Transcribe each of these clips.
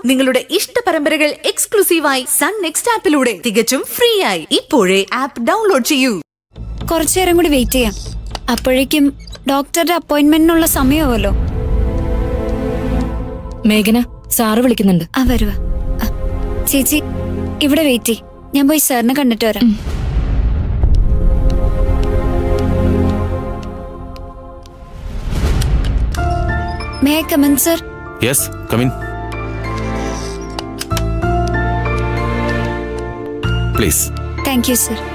നിങ്ങളുടെ ഇഷ്ട പരമ്പരകൾ എക്സ്ക്ലൂസീവായി സൺ നെക്സ്റ്റ് ആപ്പിലൂടെ തികച്ചും ഫ്രീ ആയി ഇപ്പോഴേ ആപ്പ് ഡൗൺലോഡ് ചെയ്യൂ കുറച്ചു നേരം കൂടി വെയിറ്റ് ചെയ്യാം അപ്പോഴേക്കും ഡോക്ടറുടെ അപ്പോയിന്റ്മെന്റിനുള്ള സമയമാവല്ലോ മേഘന സാറ് വിളിക്കുന്നുണ്ട് ആ വരുവ ആ, ചേച്ചി ഇവിടെ വെയിറ്റ് ചെയ് ഞാൻ പോയി സാറിനെ കണ്ടിട്ട് വരാം may come in sir yes come in please thank you sir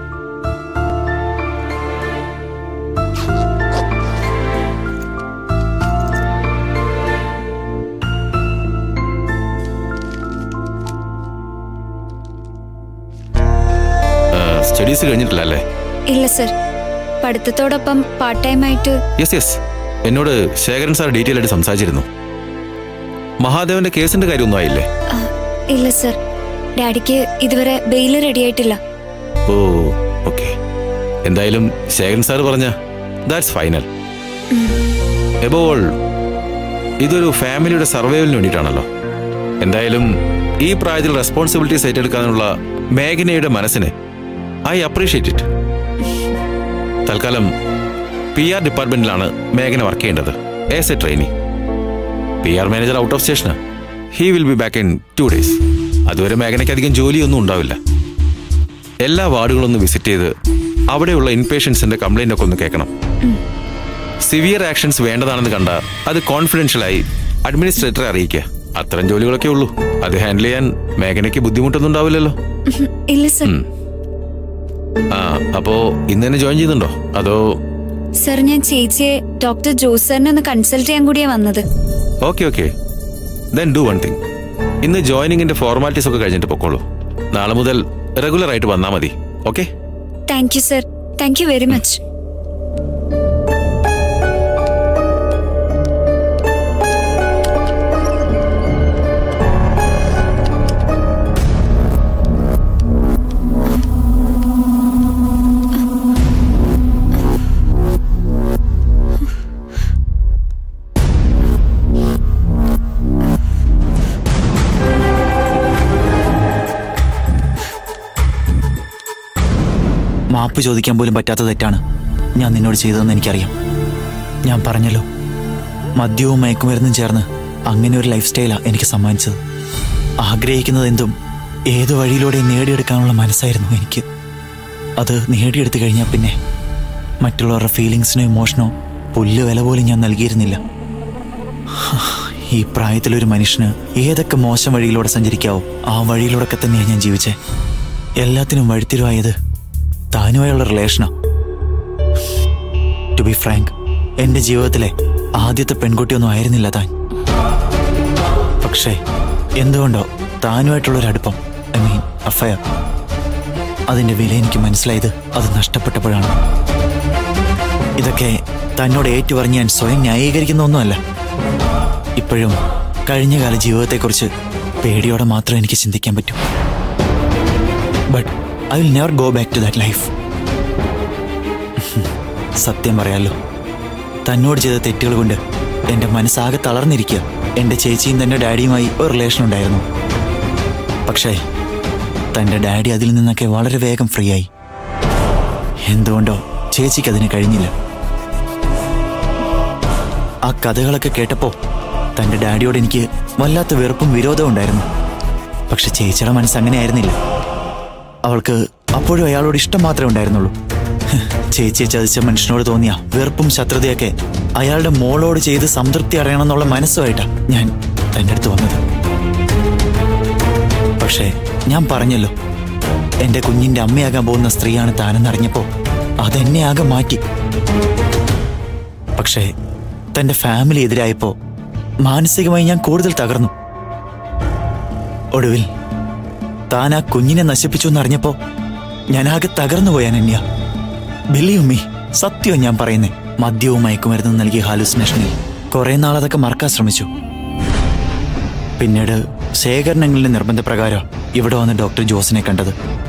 studies കഴിഞ്ഞിട്ടില്ല അല്ലേ ഇല്ല സർ പഠിത്തത്തോടൊപ്പം പാർട്ട് ടൈം ആയിട്ട് യെസ് യെസ് എന്നോട് ശേഖരൻ സാർ ഡീറ്റെയിൽ ആയിട്ട് സംസാരിച്ചിരുന്നു മഹാദേവന്റെ കേസിന്റെ കാര്യമൊന്നും ആയില്ലേ ആ, ഇല്ല സർ ഡാഡിക്ക് ഇതുവരെ ബെയില് റെഡി ആയിട്ടില്ല ഓ ഓക്കെ എന്തായാലും ശേഖരൻ സാർ പറഞ്ഞ ദാറ്റ്സ് ഫൈനൽ എബോൾ ഇതൊരു ഫാമിലിയുടെ സർവൈവലിന് വേണ്ടിയിട്ടാണല്ലോ എന്തായാലും ഈ പ്രായത്തിൽ റെസ്പോൺസിബിലിറ്റീസ് ഏറ്റെടുക്കാനുള്ള മേഘനയുടെ മനസ്സിനെ ഐ അപ്രീഷിയേറ്റ് ഇറ്റ് തൽക്കാലം പി ആർ ഡിപ്പാർട്ട്മെന്റിലാണ് മേഘന വർക്ക് ചെയ്യേണ്ടത് as a trainee P R manager out of station he will be back in two days അതുവരെ മേഘനയ്ക്ക് അധികം ജോലിയൊന്നും ഉണ്ടാവില്ല എല്ലാ വാർഡുകളൊന്ന് വിസിറ്റ് ചെയ്ത് അവിടെയുള്ള ഇൻപേഷ്യൻസിന്റെ കംപ്ലൈന്റ് ഒക്കെ ഒന്ന് കേൾക്കണം സിവിയർ ആക്ഷൻസ് വേണ്ടതാണെന്ന് കണ്ട അത് കോൺഫിഡൻഷ്യലായി അഡ്മിനിസ്ട്രേറ്ററെ അറിയിക്കുക അത്തരം ജോലികളൊക്കെ ഉള്ളൂ അത് ഹാൻഡിൽ ചെയ്യാൻ മേഘനയ്ക്ക് ബുദ്ധിമുട്ടൊന്നും ഉണ്ടാവില്ലല്ലോ ഇല്ല സർ ഉം. ആ അപ്പോ ഇന്ന് തന്നെ ജോയിൻ ചെയ്യുന്നുണ്ടോ അതോ സർ ഞാൻ ചേച്ചിയെ ഡോക്ടർ ജോസ് സാറിനെ ഒന്ന് കൺസൾട്ട് ചെയ്യാൻ കൂടിയാ വന്നത് okay okay then do one thing ഇന്ന് ജോയിനിങ്ങിന്റെ ഫോർമാലിറ്റീസ് ഒക്കെ കഴിഞ്ഞിട്ട് പൊക്കോളൂ നാളെ മുതൽ റെഗുലർ ആയിട്ട് വന്നാൽ മതി okay thank you sir thank you very much മാപ്പ് ചോദിക്കാൻ പോലും പറ്റാത്ത തെറ്റാണ് ഞാൻ നിന്നോട് ചെയ്തതെന്ന് എനിക്കറിയാം ഞാൻ പറഞ്ഞല്ലോ മദ്യവും മയക്കുമരുന്നും ചേർന്ന് അങ്ങനെ ഒരു ലൈഫ് സ്റ്റൈലാണ് എനിക്ക് സമ്മാനിച്ചത് ആഗ്രഹിക്കുന്നത് എന്തും ഏതു വഴിയിലൂടെ നേടിയെടുക്കാനുള്ള മനസ്സായിരുന്നു എനിക്ക് അത് നേടിയെടുത്തു കഴിഞ്ഞാൽ പിന്നെ മറ്റുള്ളവരുടെ ഫീലിങ്സിനോ ഇമോഷനോ പുല്ല് വില പോലും ഞാൻ നൽകിയിരുന്നില്ല ഈ പ്രായത്തിലൊരു മനുഷ്യന് ഏതൊക്കെ മോശം വഴിയിലൂടെ സഞ്ചരിക്കാവോ ആ വഴിയിലൂടെയൊക്കെ തന്നെയാണ് ഞാൻ ജീവിച്ചേ എല്ലാത്തിനും വഴിത്തിരിവായത് താനുമായുള്ള റിലേഷനാ ടു ബി ഫ്രാങ്ക് എന്റെ ജീവിതത്തിലെ ആദ്യത്തെ പെൺകുട്ടിയൊന്നും ആയിരുന്നില്ല താൻ പക്ഷേ എന്തുകൊണ്ടോ താനുമായിട്ടുള്ളൊരു അടുപ്പം ഐ മീൻ അഫയർ അതിന്റെ വില എനിക്ക് മനസ്സിലായത് അത് നഷ്ടപ്പെട്ടപ്പോഴാണ് ഇതൊക്കെ തന്നോട് ഏറ്റുപറഞ്ഞ് ഞാൻ സ്വയം ന്യായീകരിക്കുന്ന ഒന്നുമല്ല ഇപ്പോഴും കഴിഞ്ഞകാല ജീവിതത്തെക്കുറിച്ച് പേടിയോടെ മാത്രമേ എനിക്ക് ചിന്തിക്കാൻ പറ്റൂ but I will never go back to that life സത്യം പറയാലോ തന്നോട് ചെയ്ത തെറ്റുകൾ കൊണ്ട് എൻ്റെ മനസ്സാകെ തളർന്നിരിക്കുക എൻ്റെ ചേച്ചിയും തൻ്റെ ഡാഡിയുമായി ഒരു റിലേഷൻ ഉണ്ടായിരുന്നു പക്ഷേ തൻ്റെ ഡാഡി അതിൽ നിന്നൊക്കെ വളരെ വേഗം ഫ്രീ ആയി എന്തുകൊണ്ടോ ചേച്ചിക്ക് അതിന് കഴിഞ്ഞില്ല ആ കഥകളൊക്കെ കേട്ടപ്പോൾ തൻ്റെ ഡാഡിയോട് എനിക്ക് വല്ലാത്ത വെറുപ്പും വിരോധവും ഉണ്ടായിരുന്നു പക്ഷെ ചേച്ചിയുടെ മനസ്സ് അങ്ങനെയായിരുന്നില്ല അവൾക്ക് അപ്പോഴും അയാളോട് ഇഷ്ടം മാത്രമേ ഉണ്ടായിരുന്നുള്ളൂ ഹ്, ചേച്ചിയെ ചതിച്ച മനുഷ്യനോട് തോന്നിയ വെറുപ്പും ശത്രുതയൊക്കെ അയാളുടെ മോളോട് ചെയ്ത് സംതൃപ്തി അടയണമെന്നുള്ള മനസ്സുമായിട്ടാ ഞാൻ തൻ്റെ അടുത്ത് വന്നത് പക്ഷേ ഞാൻ പറഞ്ഞല്ലോ എന്റെ കുഞ്ഞിന്റെ അമ്മയാകാൻ പോകുന്ന സ്ത്രീയാണ് താനെന്നറിഞ്ഞപ്പോ അതെന്നെ ആകെ മാറ്റി പക്ഷേ തന്റെ ഫാമിലി എതിരായപ്പോ മാനസികമായി ഞാൻ കൂടുതൽ തകർന്നു ഒടുവിൽ താൻ ആ കുഞ്ഞിനെ നശിപ്പിച്ചു എന്നറിഞ്ഞപ്പോ ഞാൻ ആകെ തകർന്നു പോയി അനന്യ ബിലീവ് മീ സത്യം ഞാൻ പറയുന്നേ മദ്യവും മയക്കുമരുന്നും നൽകിയ ഹാലുസിനേഷനിൽ കുറെ നാൾ അതൊക്കെ മറക്കാൻ ശ്രമിച്ചു പിന്നീട് ശേഖരണങ്ങളുടെ നിർബന്ധപ്രകാരം ഇവിടെ വന്ന് ഡോക്ടർ ജോസിനെ കണ്ടത്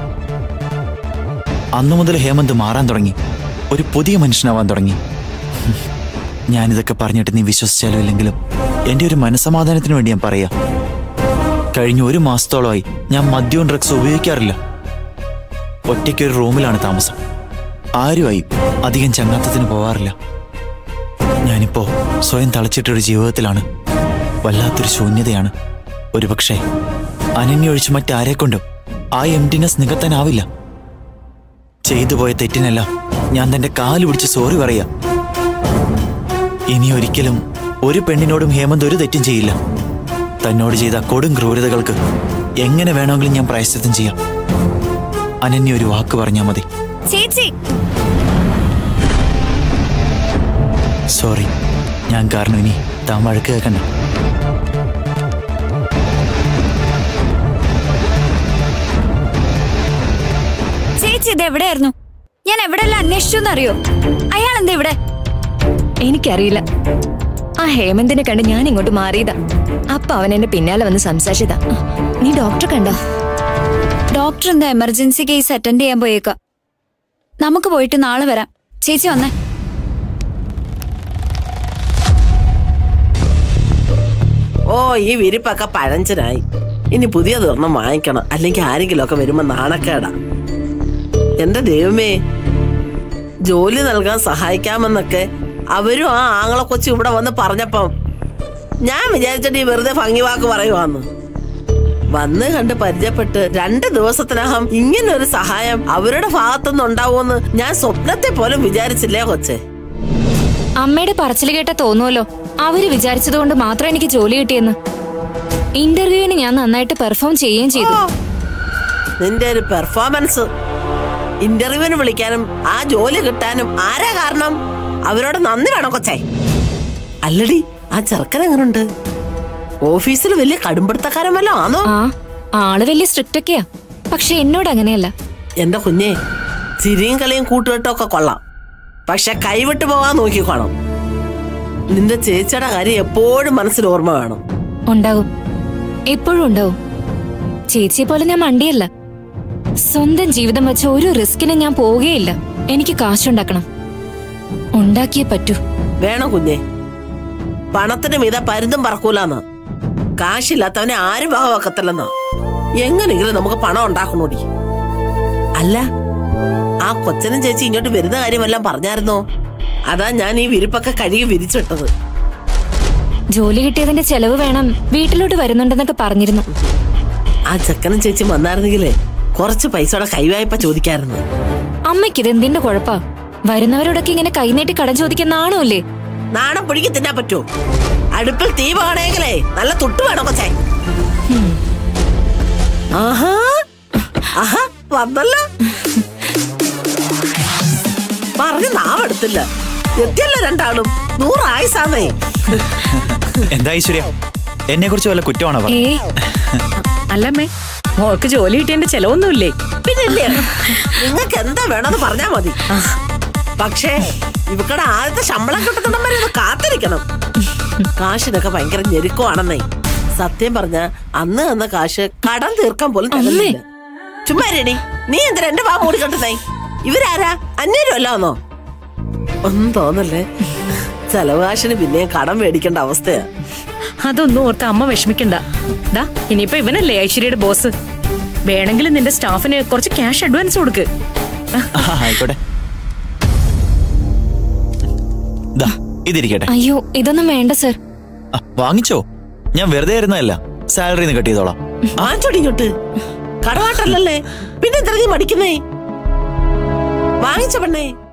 അന്നു മുതൽ ഹേമന്ത് മാറാൻ തുടങ്ങി ഒരു പുതിയ മനുഷ്യനാവാൻ തുടങ്ങി ഹും. ഞാനിതൊക്കെ പറഞ്ഞിട്ട് നീ വിശ്വസിച്ചാലും ഇല്ലെങ്കിലും എൻ്റെ ഒരു മനസമാധാനത്തിന് വേണ്ടി ഞാൻ പറയാം കഴിഞ്ഞ ഒരു മാസത്തോളമായി ഞാൻ മദ്യവും ഡ്രഗ്സ് ഉപയോഗിക്കാറില്ല ഒറ്റയ്ക്ക് ഒരു റൂമിലാണ് താമസം ആരുമായി അധികം ചങ്ങാത്തത്തിന് പോവാറില്ല ഞാനിപ്പോ സ്വയം തളച്ചിട്ടൊരു ജീവിതത്തിലാണ് വല്ലാത്തൊരു ശൂന്യതയാണ് ഒരുപക്ഷെ അനന്യ ഒഴിച്ച് മറ്റാരെക്കൊണ്ടും ആ എംറ്റിനെസ് നികത്താനാവില്ല ചെയ്തു പോയ തെറ്റിനെല്ലാം ഞാൻ തന്റെ കാല് പിടിച്ച് സോറി പറയാ ഇനി ഒരിക്കലും ഒരു പെണ്ണിനോടും ഹേമന്ത് ഒരു തെറ്റും ചെയ്യില്ല തന്നോട് ചെയ്ത കൊടും ക്രൂരതകൾക്ക് എങ്ങനെ വേണമെങ്കിലും ഞാൻ പ്രായശ്ചിത്തം ചെയ്യാം അനന്യ ഒരു വാക്ക് പറഞ്ഞാൽ മതി ചേച്ചി സോറി ഞാൻ കാരണം ഇനി താൻ വഴക്ക് കേൾക്കണ്ട ചേച്ചി ഇത് എവിടെയായിരുന്നു ഞാൻ എവിടെയെല്ലാം അന്വേഷിച്ചു എന്നറിയോ അയാൾ എന്താ ഇവിടെ എനിക്കറിയില്ല ആ ഹേമന്തിനെ കണ്ട് ഞാൻ ഇങ്ങോട്ട് മാറിയതാ അപ്പൊ അവൻ എന്റെ പിന്നാലെ വന്ന് സംസാരിച്ചതാ നീ ഡോക്ടറെ കണ്ടോ ഡോക്ടർ എന്താ എമർജൻസി കേസ് അറ്റൻഡ് ചെയ്യാൻ പോയേക്കാം നമുക്ക് പോയിട്ട് നാളെ വരാം ചേച്ചി വന്നേ ഓ ഈ വിരിപ്പൊക്കെ പഴഞ്ചനായി ഇനി പുതിയതൊരെണ്ണം വാങ്ങിക്കണം അല്ലെങ്കിൽ ആരെങ്കിലും ഒക്കെ വരുമ്പോ നാണക്കേടാ എന്റെ ദൈവമേ ജോലി നൽകാൻ സഹായിക്കാമെന്നൊക്കെ അവരും ആ ആങ്ങളെ കൊച്ചു ഇവിടെ വന്ന് പറഞ്ഞപ്പം ഞാൻ വിചാരിച്ചിട്ട് ഈ വെറുതെ ഭംഗി വാക്ക് പറയുവാന്ന് വന്ന് കണ്ട് പരിചയപ്പെട്ട് രണ്ട് ദിവസത്തിനകം ഇങ്ങനെ ഒരു സഹായം അവരുടെ ഭാഗത്തുനിന്ന് ഉണ്ടാവുമെന്ന് ഞാൻ സ്വപ്നത്തെ പോലും വിചാരിച്ചില്ലേ കൊച്ചേ അമ്മയുടെ പറച്ചിൽ കേട്ട തോന്നുമല്ലോ അവര് വിചാരിച്ചതുകൊണ്ട് മാത്രം എനിക്ക് ജോലി കിട്ടിയെന്ന് ഇന്റർവ്യൂവിന് ഞാൻ നന്നായിട്ട് പെർഫോം ചെയ്യുകയും ചെയ്തു നിന്റെ ഒരു പെർഫോമൻസ് ഇന്റർവ്യൂവിന് വിളിക്കാനും ആ ജോലി കിട്ടാനും ആരാ കാരണം അവരോട് നന്ദി വേണം കൊച്ചേ അല്ലടി ആ ചെറുക്കൻ എങ്ങനുണ്ട് ഓഫീസിൽ വലിയ കടുംപിടുത്തക്കാരൻ വല്ലതും ആണോ ആ ആള് വലിയ സ്ട്രിക്റ്റ് ഒക്കെയാ പക്ഷെ എന്നോട് അങ്ങനെയല്ല എന്റെ കുഞ്ഞെ ചിരിയും കളിയും കൂട്ടുകെട്ടും ഒക്കെ കൊള്ളാം പക്ഷെ കൈവിട്ട് പോവാൻ നോക്കിക്കോണം നിന്റെ ചേച്ചിയുടെ കാര്യം എപ്പോഴും മനസ്സിൽ ഓർമ്മ വേണം ഉണ്ടാവും എപ്പോഴും ഉണ്ടാവും ചേച്ചിയെ പോലെ ഞാൻ മണ്ടിയല്ല സ്വന്തം ജീവിതം വെച്ച് ഒരു റിസ്കിന് ഞാൻ പോവുകയില്ല എനിക്ക് കാശുണ്ടാക്കണം ഉണ്ടാക്കിയേ പറ്റൂ വേണം കുഞ്ഞെ പണത്തിന് മീത പരുന്തും പറക്കൂലെന്ന് കാശില്ലാത്തവനെ ആരും വകവെക്കത്തില്ലെന്ന് എങ്ങനെയെങ്കിലും നമുക്ക് പണം ഉണ്ടാക്കണോടി അല്ല ആ കൊച്ചനും ചേച്ചി ഇങ്ങോട്ട് വരുന്ന കാര്യമെല്ലാം പറഞ്ഞായിരുന്നോ അതാ ഞാൻ ഈ വിരിപ്പൊക്കെ കഴുകി വിരിച്ചിട്ടത് ജോലി കിട്ടിയതിന്റെ ചെലവ് വേണം വീട്ടിലോട്ട് വരുന്നുണ്ടെന്നൊക്കെ പറഞ്ഞിരുന്നു ആ ചെക്കനും ചേച്ചി വന്നായിരുന്നെങ്കിലേ കുറച്ച് പൈസയുടെ കൈവായ്പ ചോദിക്കായിരുന്നു അമ്മയ്ക്ക് ഇത് എന്തിന്റെ കുഴപ്പാ വരുന്നവരോടൊക്കെ ഇങ്ങനെ കൈനീട്ടി കടം ചോദിക്കുന്ന ആണോല്ലേ നാണം പുഴുക്കി തിന്നാൻ പറ്റുമോ അടുപ്പിൽ തീ വേണമെങ്കിലേ നല്ല തൊട്ട് വേണം കൊച്ചേ ആഹാ ആഹാ വന്നല്ലോ പറഞ്ഞ് നാവെടുത്തില്ല എത്തിയല്ലോ രണ്ടാളും നൂറായുസാന്നേ എന്താ ഐശ്വര്യ എന്നെ കുറിച്ച് വല്ല കുറ്റമാണോ പറഞ്ഞത്? ഏ അല്ലമ്മേ മോൾക്ക് ജോലി കിട്ടിയതിന്റെ ചെലവൊന്നുമില്ലേ പിന്നില്ലേ നിങ്ങൾക്ക് എന്താ വേണമെന്ന് പറഞ്ഞാ മതി പക്ഷേ ഇവക്കടെ ആദ്യത്തെ ശമ്പളം കിട്ടുന്നിടം വരെ ഒന്ന് കാത്തിരിക്കണം കാശിനൊക്കെ ഭയങ്കര ഞെരുക്കമാണെന്നേ സത്യം പറഞ്ഞ അന്ന് തന്ന കാശ് കടം തീർക്കാൻ പോലും തരുന്നില്ല ചുമ്മാ രടി നീ എന്തിനാ എന്റെ വാ മൂടി കണ്ടുന്നേ ഇവരാരാ അന്യരും അല്ലാന്നോ ഒന്നും തോന്നല്ലേ ചെലവ് കാശിന് പിന്നെയും കടം മേടിക്കേണ്ട അവസ്ഥയാ അതൊന്നും ഓർത്ത് അമ്മ വിഷമിക്കണ്ട ദാ ഇനിയിപ്പോ ഇവനല്ലേ ഐശ്വര്യയുടെ ബോസ് വേണമെങ്കിൽ നിന്റെ സ്റ്റാഫിന് കുറച്ച് ക്യാഷ് അഡ്വാൻസ് കൊടുക്ക് ആ, ആയിക്കോട്ടെ ദാ ഇതിരിക്കട്ടെ അയ്യോ ഇതൊന്നും വേണ്ട സർ ആ, വാങ്ങിച്ചോ ഞാൻ വെറുതെ ഇരുന്നതല്ല സാലറി കട്ട് ചെയ്തോളാം വാങ്ങിച്ചോടി ഇങ്ങോട്ട് കടവാട്ടല്ലല്ലേ പിന്നെ എന്താ നീ മടിക്കുന്നേ വാങ്ങിച്ച പെണ്ണേ